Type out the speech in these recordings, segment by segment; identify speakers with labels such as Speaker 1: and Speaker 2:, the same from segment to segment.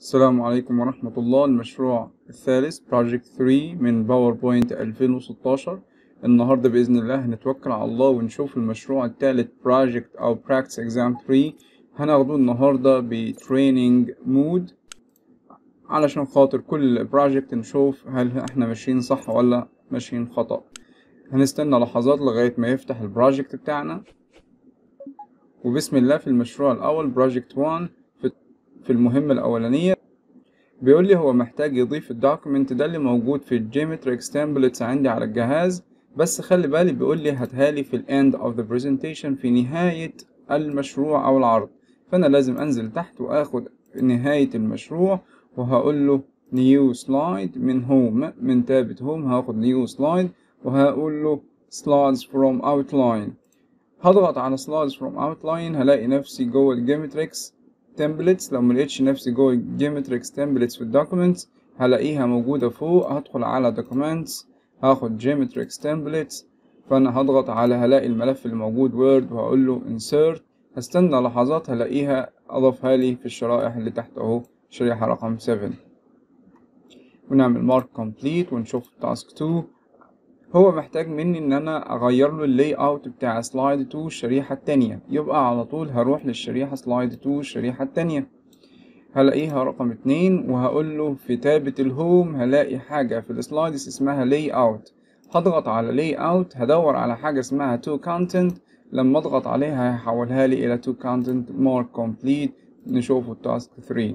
Speaker 1: السلام عليكم ورحمة الله المشروع الثالث Project 3 من باوربوينت 2016 النهاردة بإذن الله هنتوكل على الله ونشوف المشروع الثالث Project أو Practice Exam 3 هناخده النهاردة بتريننج مود علشان خاطر كل بروجكت نشوف هل احنا ماشيين صح ولا ماشيين خطأ هنستنى لحظات لغاية ما يفتح البروجكت بتاعنا وبسم الله في المشروع الأول بروجكت 1 في في المهمة الأولانية بيقول لي هو محتاج يضيف الدوكيمنت ده اللي موجود في الجيومتريكس تمبلتس عندي على الجهاز بس خلي بالي بيقول لي هاتها لي في الاند اوف ذا برزنتيشن في نهاية المشروع أو العرض فأنا لازم أنزل تحت وآخد نهاية المشروع وهقول له نيو سلايد من هوم من تابة هوم هاخد نيو سلايد وهقول له slides from outline هضغط على slides from outline هلاقي نفسي جوه الجيومتريكس templates لو ملقتش نفسي جوه الجيومتريكس templates في الدوكيومنتس هلاقيها موجودة فوق هدخل على documents هاخد جيومتريكس templates فأنا هضغط على هلاقي الملف اللي موجود وورد وهقول له insert هستنى لحظات هلاقيها أضافها لي في الشرائح اللي تحت أهو شريحة رقم 7 ونعمل مارك كومبليت ونشوف تاسك 2 هو محتاج مني ان انا اغير له اللاي اوت بتاع سلايد 2 الشريحة التانية يبقى على طول هروح للشريحة سلايد 2 الشريحة التانية هلاقيها رقم اتنين وهقول له في تابة الهوم هلاقي حاجة في السلايدز اسمها لاي اوت هضغط على لاي اوت هدور على حاجة اسمها تو كونتنت لما اضغط عليها هيحولها لي الى تو كونتنت مارك كومبليت نشوفه التاسك 3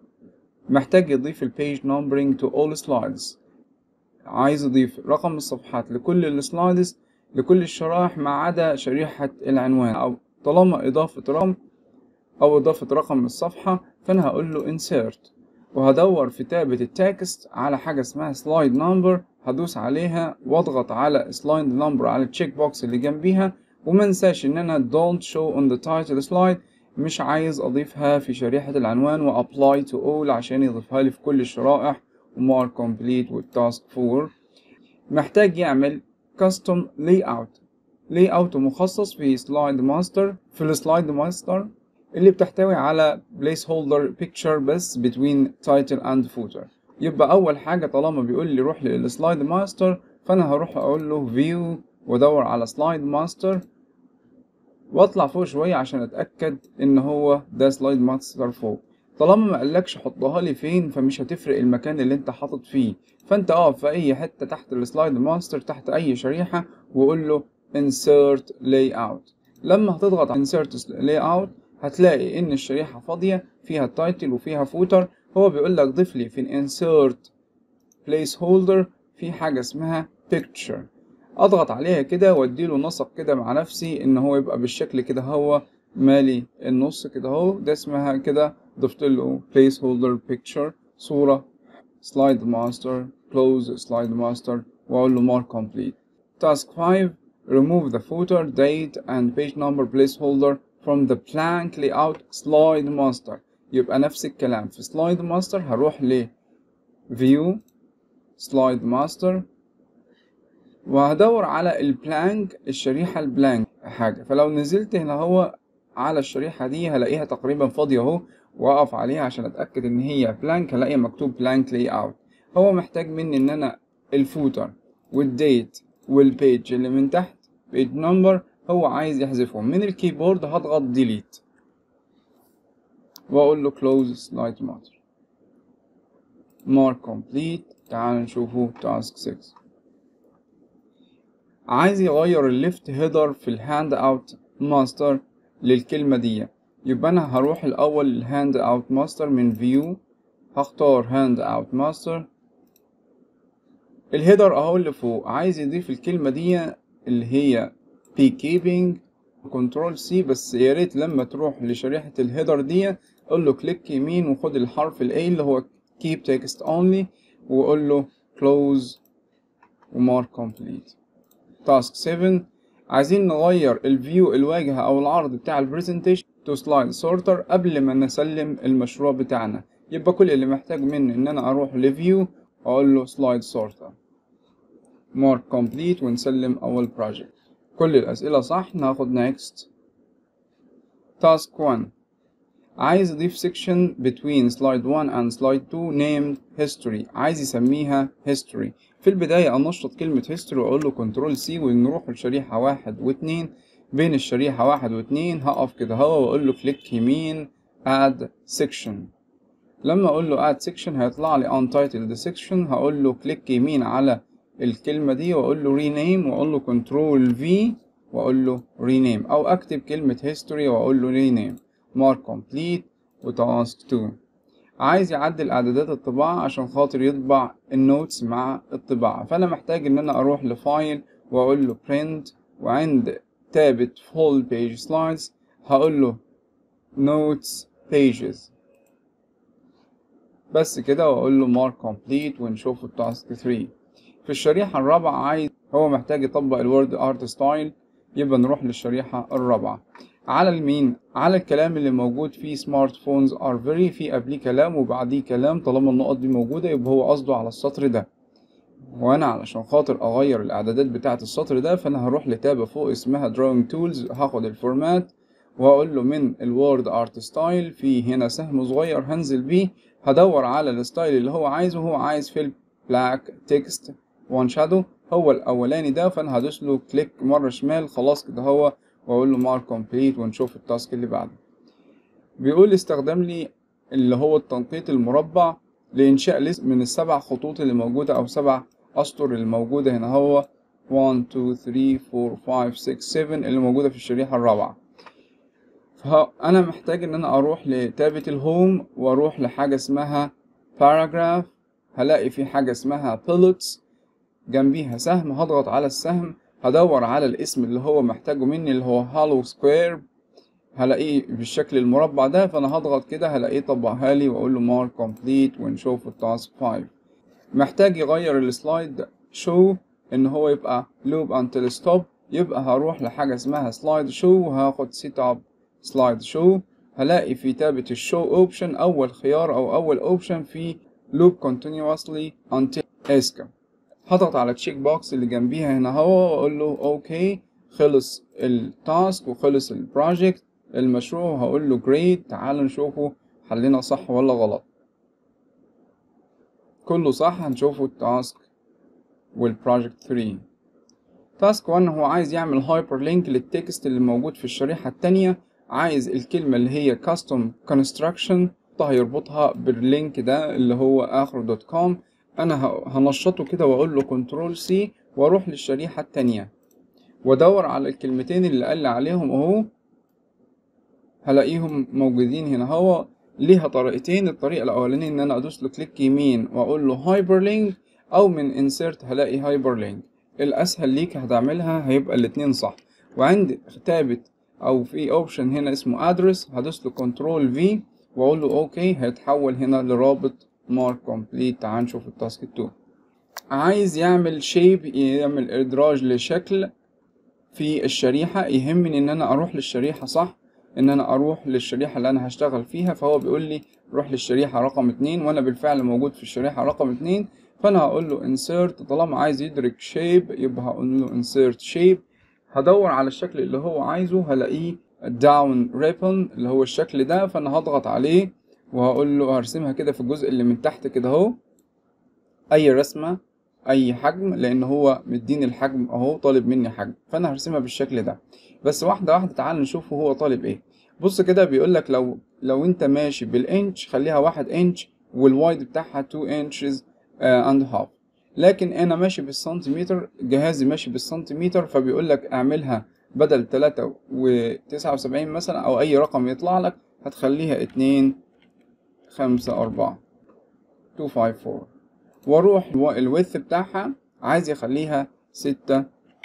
Speaker 1: محتاج يضيف البيج نمبرنج تو اول سلايدز عايز اضيف رقم الصفحات لكل السلايدز لكل الشرائح ما عدا شريحة العنوان او طالما اضافة رقم او اضافة رقم الصفحة فانا هقول له insert وهدور في تابة التكست على حاجة اسمها slide number هدوس عليها واضغط على slide number على التشيك بوكس اللي جنبيها ومنساش ان انا don't show on the title slide مش عايز اضيفها في شريحة العنوان و apply to all عشان يضيفها لي في كل الشرائح ومارك كومبليت والتاسك 4 محتاج يعمل custom layout layout مخصص في سلايد ماستر في السلايد ماستر اللي بتحتوي على placeholder picture بس between title and footer يبقى اول حاجة طالما بيقول لي روح للسلايد ماستر فانا هروح اقول له view وادور على سلايد ماستر واطلع فوق شوية عشان اتأكد ان هو ده سلايد ماستر فوق طالما ما قالكش حطها لي فين فمش هتفرق المكان اللي انت حاطط فيه فانت اقف في اي حته تحت السلايد ماستر تحت اي شريحه وقول له insert layout لما هتضغط على insert layout هتلاقي ان الشريحه فاضيه فيها التايتل وفيها فوتر هو بيقول لك ضيف لي في insert placeholder في حاجه اسمها picture اضغط عليها كده واديله نسق كده مع نفسي ان هو يبقى بالشكل كده هو مالي النص كده اهو ده اسمها كده ضفت له placeholder picture صورة slide master close slide master واقول له mark complete task 5 remove the footer date and page number placeholder from the blank layout slide master يبقى نفس الكلام في slide master هروح ل view slide master وهدور على البلانك الشريحة البلانك حاجة فلو نزلت هنا هو على الشريحة دي هلاقيها تقريبا فاضية اهو واقف عليها عشان اتأكد ان هي بلانك هلاقي مكتوب بلانك لاي اوت هو محتاج مني ان انا الفوتر والديت والبيج اللي من تحت بيج نمبر هو عايز يحذفهم من الكيبورد هضغط ديليت واقول له close slide matter mark complete تعال نشوفه task 6 عايز يغير الليفت هيدر في الهاند اوت ماستر للكلمة دي يبقى انا هروح الاول للهاند اوت ماستر من فيو هختار هاند اوت ماستر الهيدر اهو اللي فوق عايز يضيف الكلمة دي اللي هي بي كيبنج كنترول سي بس يا ريت لما تروح لشريحة الهيدر دي قول له كليك يمين وخد الحرف الاي اللي هو keep text only وقول له close ومارك complete تاسك 7 عايزين نغير الفيو الواجهة او العرض بتاع البرزنتيشن تو سلايد سورتر قبل ما نسلم المشروع بتاعنا يبقى كل اللي محتاج مني ان انا اروح لفيو واقول له سلايد سورتر مارك كومبليت ونسلم اول بروجكت كل الاسئله صح ناخد نيكست تاسك 1 عايز يضيف section between slide 1 and slide 2 named history عايز يسميها history في البداية أنشط كلمة history وأقول له كنترول سي ونروح لشريحة واحد واتنين بين الشريحة واحد واتنين هقف كده هو وأقول له كليك يمين add section لما أقول له add section هيطلع لي untitled section هقول له كليك يمين على الكلمة دي وأقول له rename وأقول له كنترول V وأقول له rename أو أكتب كلمة history وأقول له rename mark complete وتاسك 2 عايز يعدل اعدادات الطباعة عشان خاطر يطبع النوتس مع الطباعة فانا محتاج ان انا اروح لفايل واقول له print وعند تابة full page slides هقول له notes pages بس كده واقول له mark complete ونشوف التاسك 3 في الشريحة الرابعة عايز هو محتاج يطبق الوورد ارت ستايل يبقى نروح للشريحة الرابعة على المين على الكلام اللي موجود فيه سمارت فونز ار فيري في قبليه كلام وبعديه كلام طالما النقط دي موجودة يبقى هو قصده على السطر ده وانا علشان خاطر اغير الاعدادات بتاعة السطر ده فانا هروح لتابة فوق اسمها drawing tools هاخد الفورمات وهقول له من الوورد ارت ستايل في هنا سهم صغير هنزل بيه هدور على الستايل اللي هو عايزه هو عايز في البلاك تكست وان شادو هو الاولاني ده فانا هدوس له كليك مرة شمال خلاص كده هو واقول له مارك كومبليت ونشوف التاسك اللي بعده بيقول استخدم لي اللي هو التنقيط المربع لإنشاء ليست من السبع خطوط اللي موجودة أو سبع أسطر اللي موجودة هنا هو 1 2 3 4 5 6 7 اللي موجودة في الشريحة الرابعة فأنا محتاج إن أنا أروح لتابة الهوم وأروح لحاجة اسمها paragraph هلاقي في حاجة اسمها bullets جنبيها سهم هضغط على السهم هدور على الاسم اللي هو محتاجه مني اللي هو هالو سكوير هلاقيه بالشكل المربع ده فانا هضغط كده هلاقيه طبقها لي واقول له مارك كومبليت ونشوف التاسك 5 محتاج يغير السلايد شو ان هو يبقى لوب انتل ستوب يبقى هروح لحاجه اسمها سلايد شو وهاخد سيت اب سلايد شو هلاقي في تابة الشو اوبشن اول خيار او اول اوبشن في لوب continuously until escape هضغط على التشيك بوكس اللي جنبيها هنا هو واقول له اوكي خلص التاسك وخلص البروجكت المشروع هقول له جريد تعالوا نشوفه حلنا صح ولا غلط كله صح هنشوفه التاسك والبروجكت 3 تاسك 1 هو عايز يعمل هايبر لينك للتكست اللي موجود في الشريحة التانية عايز الكلمة اللي هي custom construction هيربطها باللينك ده اللي هو اخره دوت كوم انا هنشطه كده واقول له كنترول سي واروح للشريحة التانية وادور على الكلمتين اللي قال لي عليهم اهو هلاقيهم موجودين هنا هو ليها طريقتين الطريقة الأولانية إن أنا أدوس له كليك يمين وأقول له هايبر لينك أو من انسيرت هلاقي هايبر لينك الأسهل ليك هتعملها هيبقى الاتنين صح وعند كتابة أو في أوبشن هنا اسمه أدرس هدوس له كنترول في وأقول له أوكي هيتحول هنا لرابط مارك كومبليت تعال نشوف التاسك 2 عايز يعمل شيب يعمل إدراج لشكل في الشريحة يهمني إن أنا أروح للشريحة صح ان انا اروح للشريحة اللي انا هشتغل فيها فهو بيقول لي روح للشريحة رقم اتنين وانا بالفعل موجود في الشريحة رقم اتنين فانا هقول له insert طالما عايز يدرك shape يبقى هقول له insert shape هدور على الشكل اللي هو عايزه هلاقيه down ribbon اللي هو الشكل ده فانا هضغط عليه وهقول له هرسمها كده في الجزء اللي من تحت كده اهو اي رسمة اي حجم لان هو مديني الحجم اهو طالب مني حجم فانا هرسمها بالشكل ده بس واحده واحده تعال نشوف هو طالب ايه بص كده بيقول لك لو لو انت ماشي بالانش خليها واحد انش والوايد بتاعها 2 انشز اند هاف لكن انا ماشي بالسنتيمتر جهازي ماشي بالسنتيمتر فبيقول لك اعملها بدل 3 و79 مثلا او اي رقم يطلع لك هتخليها 2 5 4 254 واروح الويث بتاعها عايز يخليها 6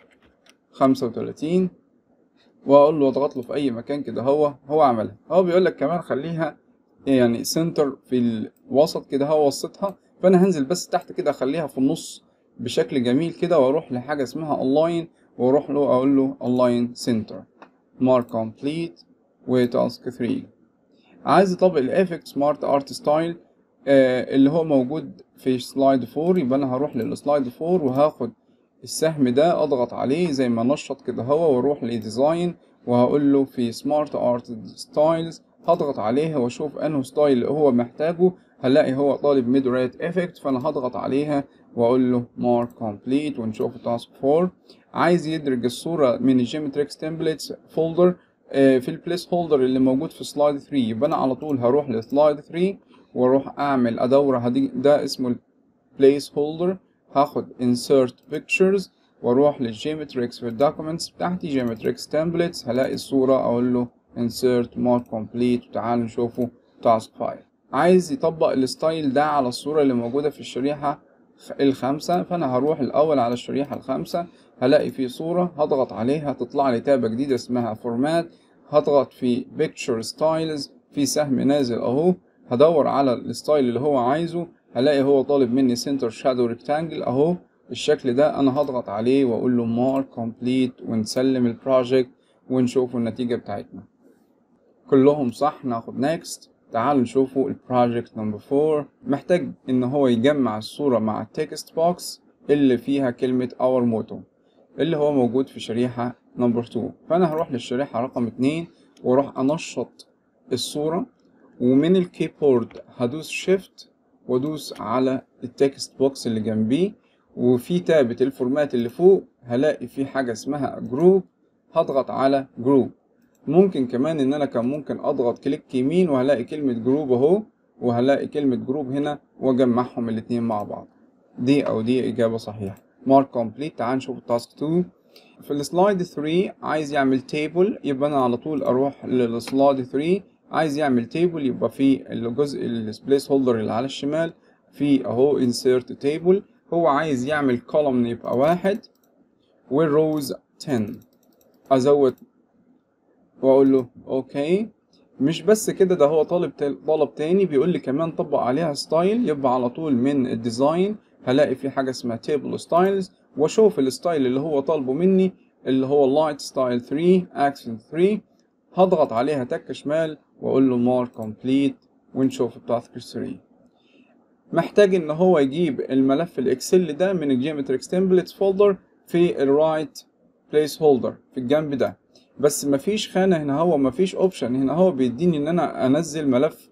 Speaker 1: 35 واقول له اضغط له في اي مكان كده هو هو عملها هو بيقول لك كمان خليها يعني سنتر في الوسط كده هو وسطها فانا هنزل بس تحت كده اخليها في النص بشكل جميل كده واروح لحاجه اسمها align واروح له اقول له align center mark complete وتاسك 3 عايز اطبق الافكت سمارت ارت ستايل اللي هو موجود في سلايد 4 يبقى انا هروح للسلايد 4 وهاخد السهم ده اضغط عليه زي ما نشط كده هو واروح لديزاين وهقول له في سمارت ارت ستايلز هضغط عليها واشوف انه ستايل هو محتاجه هلاقي هو طالب ميد ريت افكت فانا هضغط عليها واقول له مارك كومبليت ونشوف تاسك 4 عايز يدرج الصوره من الجيومتريكس تمبلتس فولدر في البليس هولدر اللي موجود في سلايد 3 يبقى انا على طول هروح لسلايد 3 واروح اعمل ادور هدي ده اسمه البليس هولدر هاخد insert pictures واروح للجيومتريكس في الدوكيومنتس بتاعتي جيومتريكس تمبلتس هلاقي الصوره اقول له insert mark complete وتعالوا نشوفه task file عايز يطبق الستايل ده على الصورة اللي موجودة في الشريحة الخامسة فأنا هروح الأول على الشريحة الخامسة هلاقي في صورة هضغط عليها تطلع لي تابة جديدة اسمها فورمات هضغط في picture styles في سهم نازل أهو هدور على الستايل اللي هو عايزه هلاقي هو طالب مني center shadow rectangle أهو الشكل ده أنا هضغط عليه وأقول له mark complete ونسلم البروجكت ونشوف النتيجة بتاعتنا كلهم صح ناخد next تعالوا نشوفوا البروجكت نمبر 4 محتاج ان هو يجمع الصورة مع التكست بوكس اللي فيها كلمة our motto اللي هو موجود في شريحة نمبر 2 فانا هروح للشريحة رقم 2 واروح انشط الصورة ومن الكيبورد هدوس شيفت وادوس على التكست بوكس اللي جنبيه وفي تابة الفورمات اللي فوق هلاقي في حاجة اسمها جروب هضغط على جروب ممكن كمان ان انا كان ممكن اضغط كليك يمين وهلاقي كلمة جروب اهو وهلاقي كلمة جروب هنا واجمعهم الاتنين مع بعض دي او دي اجابة صحيحة مارك كومبليت تعال نشوف التاسك 2 في السلايد 3 عايز يعمل تيبل يبقى انا على طول اروح للسلايد 3 عايز يعمل تيبل يبقى في الجزء البليس هولدر اللي على الشمال في اهو insert table هو عايز يعمل column يبقى واحد والروز 10 ازود واقول له اوكي مش بس كده ده هو طالب طلب تاني بيقول لي كمان طبق عليها ستايل يبقى على طول من الديزاين هلاقي في حاجه اسمها تيبل ستايلز واشوف الستايل اللي هو طالبه مني اللي هو لايت ستايل 3 اكسنت 3 هضغط عليها تك شمال واقول له مار كومبليت ونشوف التاسك 3 محتاج ان هو يجيب الملف الاكسل ده من الجيومتريكس تمبلتس فولدر في الرايت بليس هولدر في الجنب ده بس مفيش خانة هنا هو مفيش اوبشن هنا هو بيديني ان انا انزل ملف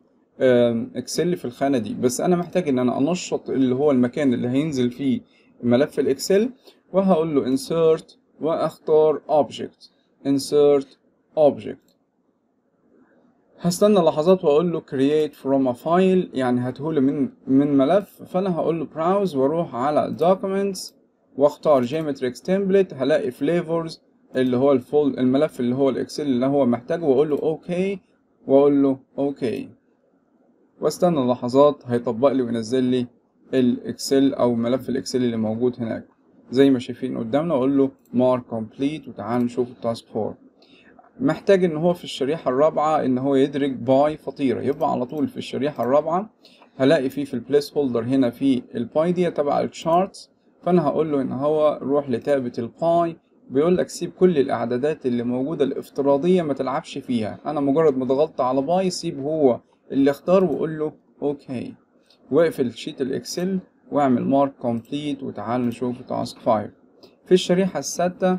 Speaker 1: اكسل في الخانة دي بس انا محتاج ان انا انشط اللي هو المكان اللي هينزل فيه ملف الاكسل وهقول له insert واختار object insert object هستنى لحظات واقول له create from a file يعني هاتهولي من من ملف فانا هقول له browse واروح على documents واختار geometrix template هلاقي flavors اللي هو الفول الملف اللي هو الاكسل اللي هو محتاجه واقول له اوكي واقول له اوكي واستنى لحظات هيطبق لي وينزل لي الاكسل او ملف الاكسل اللي موجود هناك زي ما شايفين قدامنا واقول له مارك كومبليت وتعال نشوف التاسك 4 محتاج ان هو في الشريحة الرابعة ان هو يدرج باي فطيرة يبقى على طول في الشريحة الرابعة هلاقي فيه في البليس هولدر هنا في الباي دي تبع الشارتس فانا هقول له ان هو روح لتابة الباي بيقول لك سيب كل الاعدادات اللي موجوده الافتراضيه ما تلعبش فيها انا مجرد ما ضغطت على باي سيب هو اللي اختار وقول له اوكي واقفل شيت الاكسل واعمل مارك كومبليت وتعال نشوف تاسك 5 في الشريحه السادسه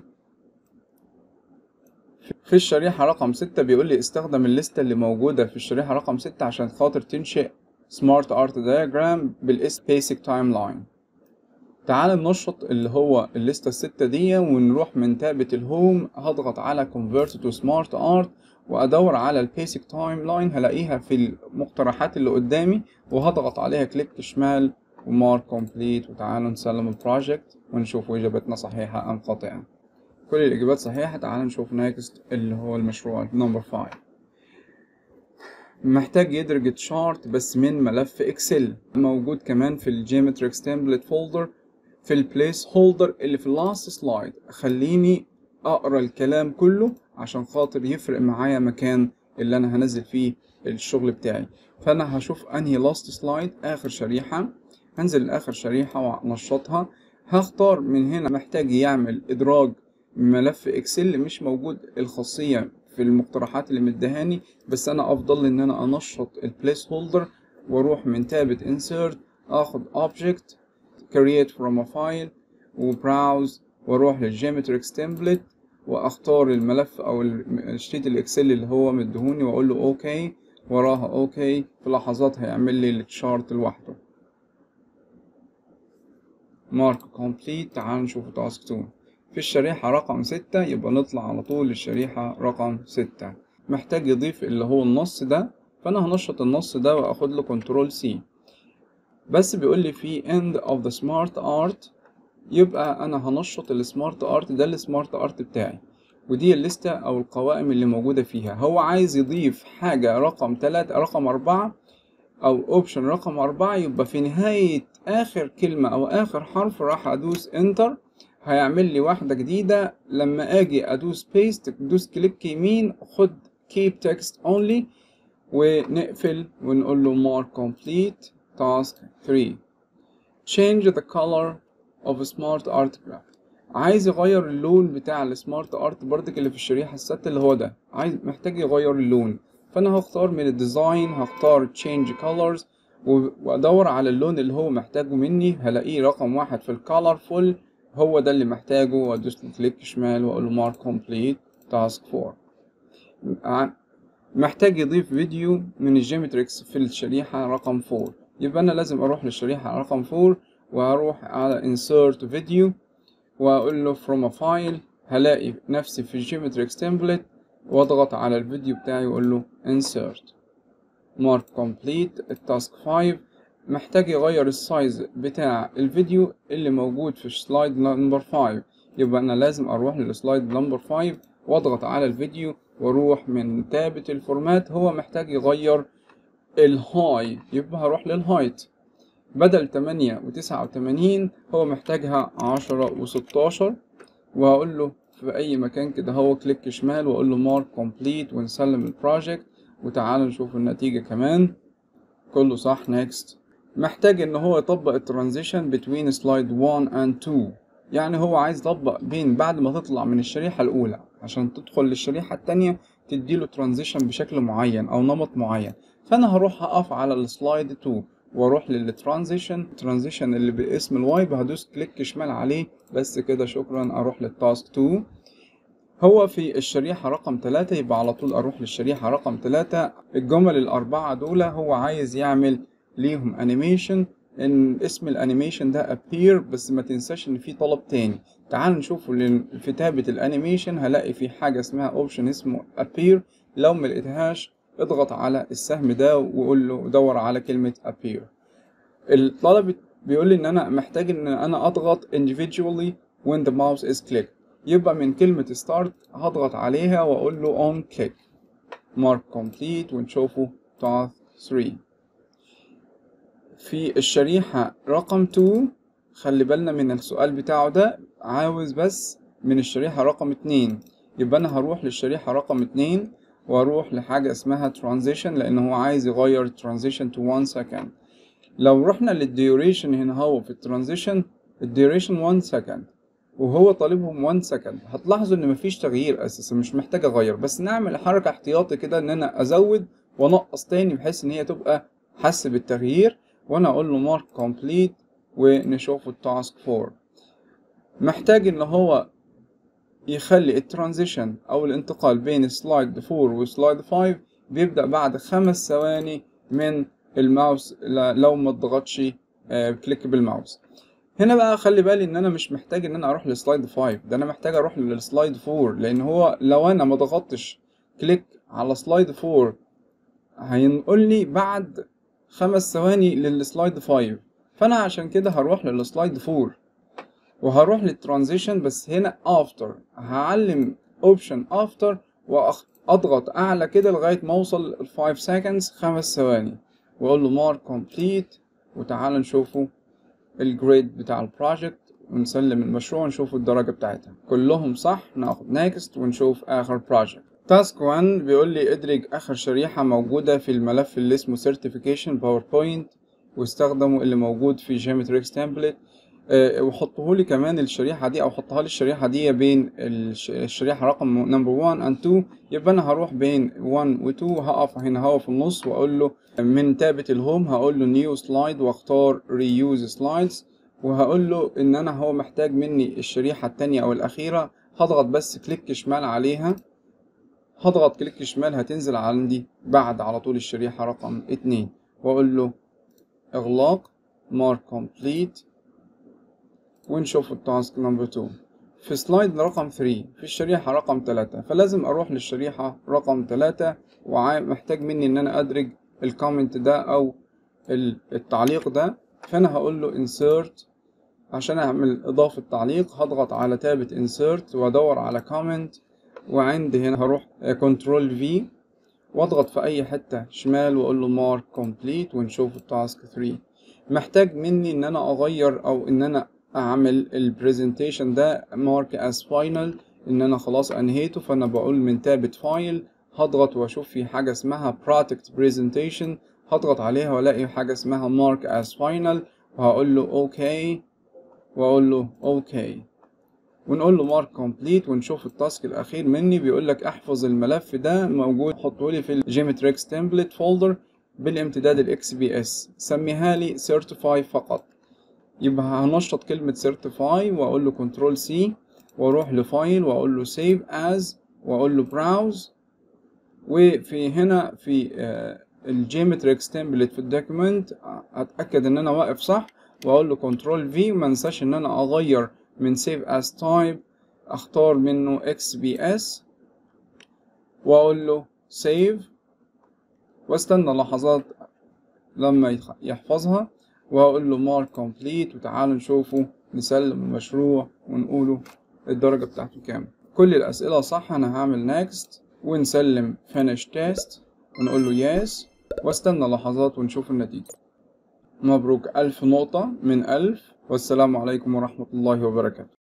Speaker 1: في الشريحة رقم ستة بيقول لي استخدم الليستة اللي موجودة في الشريحة رقم ستة عشان خاطر تنشئ سمارت ارت دايجرام بالاس بيسك تايم لاين تعال ننشط اللي هو الليستة الستة دي ونروح من تابة الهوم هضغط على convert to smart art وادور على البيسك تايم لاين هلاقيها في المقترحات اللي قدامي وهضغط عليها كليك شمال ومارك كومبليت وتعالوا نسلم البروجكت ونشوف اجابتنا صحيحة ام خاطئة كل الاجابات صحيحة تعالوا نشوف نيكست اللي هو المشروع نمبر 5 محتاج يدرج تشارت بس من ملف اكسل موجود كمان في الجيومتريكس تمبلت فولدر في البليس هولدر اللي في اللاست سلايد خليني اقرا الكلام كله عشان خاطر يفرق معايا مكان اللي انا هنزل فيه الشغل بتاعي فانا هشوف انهي لاست سلايد اخر شريحة هنزل لاخر شريحة وانشطها هختار من هنا محتاج يعمل ادراج ملف اكسل مش موجود الخاصية في المقترحات اللي مدهاني بس انا افضل ان انا انشط البليس هولدر واروح من تابة insert اخد object create from a file وبراوز واروح للجيومتريكس تمبلت واختار الملف او الشيت الاكسل اللي هو مدهوني واقول له اوكي وراها اوكي في لحظات هيعمل لي التشارت لوحده مارك كومبليت تعال نشوف تاسك 2 في الشريحة رقم ستة يبقى نطلع على طول للشريحة رقم ستة محتاج يضيف اللي هو النص ده فأنا هنشط النص ده وأخد له كنترول سي بس بيقول لي في end of the smart art يبقى أنا هنشط السمارت ارت ده السمارت ارت بتاعي ودي الليستة أو القوائم اللي موجودة فيها هو عايز يضيف حاجة رقم تلاتة رقم أربعة أو أوبشن رقم أربعة يبقى في نهاية آخر كلمة أو آخر حرف راح أدوس انتر هيعمل لي واحدة جديدة لما أجي أدوس بيست تدوس كليك يمين خد keep text only ونقفل ونقول له more complete task 3 change the color of a smart art graph عايز يغير اللون بتاع السمارت ارت بردك اللي في الشريحة الستة اللي هو ده عايز محتاج يغير اللون فانا هختار من الديزاين هختار change colors وادور على اللون اللي هو محتاجه مني هلاقيه رقم واحد في الكالرفول هو ده اللي محتاجه وادوس كليك شمال واقول له مارك كومبليت تاسك 4 محتاج يضيف فيديو من الجيومتريكس في الشريحة رقم 4 يبقى انا لازم اروح للشريحة رقم 4 وهروح على insert video واقول له from a file هلاقي نفسي في الجيومتريكس template واضغط على الفيديو بتاعي واقول له insert mark complete التاسك 5 محتاج يغير السايز بتاع الفيديو اللي موجود في سلايد نمبر 5 يبقى انا لازم اروح للسلايد نمبر 5 واضغط على الفيديو واروح من تابة الفورمات هو محتاج يغير الهاي يبقى هروح للهايت بدل تمانية وتسعة وتمانين هو محتاجها عشرة وستاشر وهقول له في أي مكان كده هو كليك شمال وأقول له مارك كومبليت ونسلم البروجكت وتعالوا نشوف النتيجة كمان كله صح نيكست محتاج إن هو يطبق الترانزيشن بين سلايد 1 and 2 يعني هو عايز يطبق بين بعد ما تطلع من الشريحة الأولى عشان تدخل للشريحة التانية تديله ترانزيشن بشكل معين أو نمط معين فأنا هروح أقف على السلايد 2 واروح للترانزيشن ترانزيشن اللي باسم الواي هدوس كليك شمال عليه بس كده شكرا اروح للتاسك 2 هو في الشريحة رقم 3 يبقى على طول اروح للشريحة رقم 3 الجمل الاربعة دول هو عايز يعمل ليهم انيميشن ان اسم الانيميشن ده appear بس ما تنساش ان في طلب تاني تعال نشوف في تابة الانيميشن هلاقي في حاجة اسمها اوبشن اسمه appear لو ما لقيتهاش اضغط على السهم ده وقول له دور على كلمة appear الطلب بيقول لي ان انا محتاج ان انا اضغط individually when the mouse is clicked يبقى من كلمة start هضغط عليها واقول له on click mark complete ونشوفه task 3 في الشريحة رقم 2 خلي بالنا من السؤال بتاعه ده عاوز بس من الشريحة رقم 2 يبقى انا هروح للشريحة رقم 2 واروح لحاجة اسمها transition لان هو عايز يغير transition to 1 second لو رحنا للديوريشن هنا هو في الترانزيشن الديوريشن 1 سكند وهو طالبهم 1 سكند هتلاحظوا ان مفيش تغيير اساسا مش محتاج اغير بس نعمل حركه احتياطي كده ان انا ازود وانقص تاني بحيث ان هي تبقى حس بالتغيير وانا اقول له مارك كومبليت ونشوف التاسك 4 محتاج ان هو يخلي الترانزيشن او الانتقال بين سلايد 4 وسلايد 5 بيبدأ بعد خمس ثواني من الماوس لو ما ضغطش كليك بالماوس هنا بقى خلي بالي ان انا مش محتاج ان انا اروح لسلايد 5 ده انا محتاج اروح للسلايد 4 لان هو لو انا ما ضغطتش كليك على سلايد 4 هينقل لي بعد خمس ثواني للسلايد 5 فانا عشان كده هروح للسلايد 4 وهروح للترانزيشن بس هنا افتر هعلم اوبشن افتر واضغط اعلى كده لغايه ما اوصل ل 5 seconds خمس ثواني واقول له مارك كومبليت وتعالى نشوفه الجريد بتاع البروجكت ونسلم المشروع ونشوف الدرجة بتاعتها كلهم صح ناخد نيكست ونشوف آخر بروجكت تاسك 1 بيقول لي ادرج آخر شريحة موجودة في الملف اللي اسمه certification باوربوينت واستخدموا اللي موجود في جيومتريكس تمبلت أه وحطه لي كمان الشريحة دي أو حطها لي الشريحة دي بين الشريحة رقم نمبر 1 and 2 يبقى أنا هروح بين 1 و 2 هقف هنا هو في النص وأقول له من تابة الهوم هقول له نيو سلايد واختار ريوز سلايدز وهقول له ان انا هو محتاج مني الشريحة التانية او الاخيرة هضغط بس كليك شمال عليها هضغط كليك شمال هتنزل عندي بعد على طول الشريحة رقم اتنين واقول له اغلاق مارك كومبليت ونشوف التاسك نمبر 2 في سلايد رقم 3 في الشريحة رقم 3 فلازم اروح للشريحة رقم 3 ومحتاج مني ان انا ادرج الكومنت ده او التعليق ده فانا هقول له insert عشان اعمل اضافة تعليق هضغط على تابة insert وادور على comment وعندي هنا هروح كنترول في واضغط في اي حتة شمال واقول له مارك كومبليت ونشوف التاسك 3 محتاج مني ان انا اغير او ان انا اعمل البرزنتيشن ده مارك از فاينل ان انا خلاص انهيته فانا بقول من تابة فايل هضغط واشوف في حاجة اسمها product presentation هضغط عليها والاقي حاجة اسمها mark as final وهقول له اوكي واقول له اوكي ونقول له مارك كومبليت ونشوف التاسك الاخير مني بيقول لك احفظ الملف ده موجود حطه لي في الجيمتريكس تمبلت فولدر بالامتداد الاكس بي اس سميها لي certify فقط يبقى هنشط كلمة certify واقول له كنترول سي واروح لفايل واقول له save as واقول له browse وفي هنا في الجيمتريكس تمبلت في الدوكيمنت اتاكد ان انا واقف صح واقول له كنترول في وما انساش ان انا اغير من save as type اختار منه XPS واقول له save واستنى لحظات لما يحفظها واقول له mark complete وتعالوا نشوفه نسلم المشروع ونقوله الدرجة بتاعته كام كل الأسئلة صح أنا هعمل next ونسلم finish test ونقول له yes واستنى لحظات ونشوف النتيجة مبروك ألف نقطة من ألف والسلام عليكم ورحمة الله وبركاته